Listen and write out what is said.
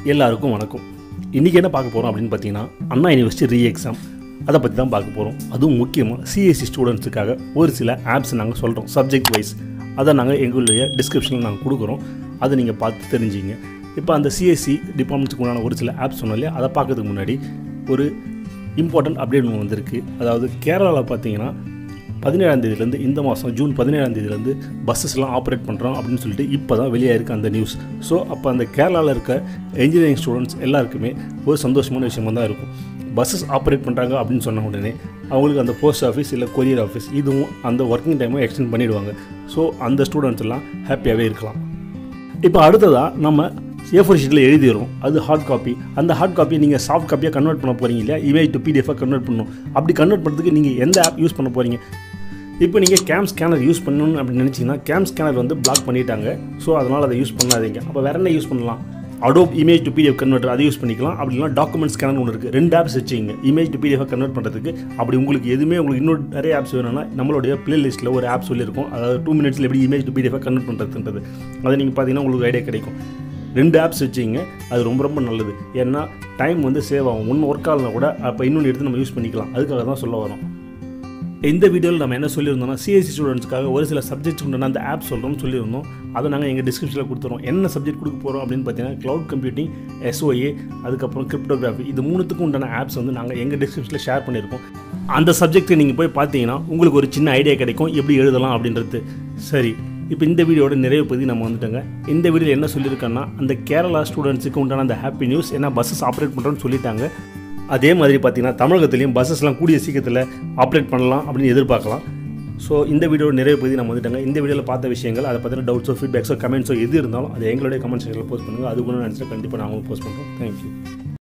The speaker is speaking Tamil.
எல்லாருக்கும் வணக்கம் இன்றைக்கி என்ன பார்க்க போகிறோம் அப்படின்னு பார்த்தீங்கன்னா அண்ணா யூனிவர்சிட்டி ரீ எக்ஸாம் அதை பற்றி தான் பார்க்க போகிறோம் அதுவும் முக்கியமாக சிஎஸ்சி ஸ்டூடெண்ட்ஸுக்காக ஒரு சில ஆப்ஸ் நாங்கள் சொல்கிறோம் சப்ஜெக்ட் வைஸ் அதை நாங்கள் எங்களுடைய டிஸ்கிரிப்ஷனில் நாங்கள் கொடுக்குறோம் அதை நீங்கள் பார்த்து தெரிஞ்சுங்க இப்போ அந்த சிஎஸ்சி டிபார்ட்மெண்ட்ஸுக்கு உண்டான ஒரு சில ஆப்ஸ் சொன்னோம் இல்லையா அதை பார்க்கறதுக்கு முன்னாடி ஒரு இம்பார்ட்டன்ட் அப்டேட் ஒன்று வந்திருக்கு அதாவது கேரளாவில் பார்த்தீங்கன்னா பதினேழாம் தேதியிலேருந்து இந்த மாதம் ஜூன் பதினேழாம் தேதியிலேருந்து பஸ்ஸஸ்லாம் ஆப்ரேட் பண்ணுறோம் அப்படின்னு சொல்லிட்டு இப்போ தான் வெளியாயிருக்கு அந்த நியூஸ் ஸோ அப்போ அந்த கேரளாவில் இருக்க இன்ஜினியரிங் ஸ்டூடெண்ட்ஸ் எல்லாருக்குமே ஒரு சந்தோஷமான விஷயமா தான் இருக்கும் பஸ்ஸஸ் ஆப்ரேட் பண்ணுறாங்க அப்படின்னு சொன்ன உடனே அவங்களுக்கு அந்த போஸ்ட் ஆஃபீஸ் இல்லை கொரியர் ஆஃபீஸ் இதுவும் அந்த ஒர்க்கிங் டைமை எக்ஸ்டெண்ட் பண்ணிடுவாங்க ஸோ அந்த ஸ்டூடெண்ட்ஸ் எல்லாம் ஹாப்பியாகவே இருக்கலாம் இப்போ அடுத்ததாக நம்ம ஏ ஃபோர் ஷீட்டில் எழுதிடுறோம் அது ஹார்ட் காப்பி அந்த ஹார்ட் காப்பியை நீங்கள் சாஃப்ட் காப்பியாக கன்வெர்ட் பண்ண போகிறீங்க இல்லையா இமேஜ் டு பிடிஎஃபாக கன்வெர்ட் பண்ணணும் அப்படி கன்வெர்ட் பண்ணுறதுக்கு நீங்கள் எந்த ஆப் யூஸ் பண்ண போகிறீங்க இப்போ நீங்கள் கேம் ஸ்கேனர் யூஸ் பண்ணணும்னு அப்படின்னு நினச்சிங்கன்னா கேம் ஸ்கேனர் வந்து பிளாக் பண்ணிட்டாங்க ஸோ அதனால் அதை யூஸ் பண்ணாதீங்க அப்போ வேறு என்ன யூஸ் பண்ணலாம் Adobe image to PDF converter அதை யூஸ் பண்ணிக்கலாம் அப்படி இல்லைனா டாக்குமெண்ட் ஸ்கேனர் ஒன்று இருக்குது ரெண்டு ஆப்ஸ் வச்சுங்க இமேஜ் டு பிடிஎஃப் கன்வெர்ட் பண்ணுறதுக்கு அப்படி உங்களுக்கு எதுவுமே உங்களுக்கு இன்னும் நிறைய ஆப்ஸ் வேணும்னா நம்மளுடைய பிளேலிஸ்ட்டில் ஒரு ஆப் சொல்லியிருக்கோம் அதாவது டூ மினிட்ஸில் எப்படி இமேஜ் டு பிடிஎஃப் கன்வெர்ட் பண்ணுறதுன்றது அதை நீங்கள் பார்த்தீங்கன்னா உங்களுக்கு ஐடியா கிடைக்கும் ரெண்டு ஆப்ஸ் வச்சுங்க அது ரொம்ப ரொம்ப நல்லது ஏன்னா டைம் வந்து சேவ் ஆகும் ஒன்று ஒர்க் ஆகலாம் கூட அப்போ இன்னொன்று எடுத்து நம்ம யூஸ் பண்ணிக்கலாம் அதுக்காக தான் சொல்ல வரோம் இந்த வீடியோவில் நம்ம என்ன சொல்லியிருந்தோம்னா சிஎஸ்சி ஸ்டூடெண்ட்ஸ்க்காக ஒரு சில சப்ஜெக்ட்ஸ் உண்டான அந்த ஆப் சொல்கிறோம்னு சொல்லியிருந்தோம் அதை நாங்கள் எங்கள் டிஸ்கிரிப்ஷனில் கொடுத்துறோம் என்ன சப்ஜெக்ட் கொடுக்க போகிறோம் அப்படின்னு பார்த்தீங்கன்னா க்ளவுட் கம்ப்யூட்டிங் எஸ்ஓஏ அதுக்கப்புறம் கிரிப்டோகிராஃபி இது மூணுத்துக்கும் உண்டான ஆப்ஸ் வந்து நாங்கள் எங்கள் டிஸ்கிரிப்ஷனில் ஷேர் பண்ணியிருக்கோம் அந்த சப்ஜெக்ட்டை நீங்கள் போய் பார்த்தீங்கன்னா உங்களுக்கு ஒரு சின்ன ஐடியா கிடைக்கும் எப்படி எழுதலாம் அப்படின்றது சரி இப்போ இந்த வீடியோட நிறைவு பற்றி நம்ம வந்துட்டோங்க இந்த வீடியோவில் என்ன சொல்லியிருக்கேன்னா அந்த கேரளா ஸ்டூடெண்ட்ஸுக்கு உண்டான அந்த ஹாப்பி நியூஸ் ஏன்னா பஸ்ஸஸ் ஆப்ரேட் பண்ணுறோன்னு சொல்லிட்டாங்க அதே மாதிரி பார்த்தீங்கன்னா தமிழகத்துலேயும் பஸ்ஸஸ்லாம் கூடிய சீக்கிரத்தில் ஆப்ரேட் பண்ணலாம் அப்படின்னு எதிர்பார்க்கலாம் ஸோ இந்த வீடியோ நிறைய பற்றி நம்ம வந்துட்டாங்க இந்த வீடியோவில் பார்த்த விஷயங்கள் அதை பற்றின டவுட்ஸோ ஃபீட்பேக்ஸோ கமெண்ட்ஸோ எது இருந்தாலும் அது எங்களுடைய கமெண்ட் செக்ஷனில் போஸ்ட் பண்ணுங்கள் அது கூட நினச்சிட்டு கண்டிப்பாக நாங்களும் போஸ்ட் பண்ணுறோம் தேங்க்யூ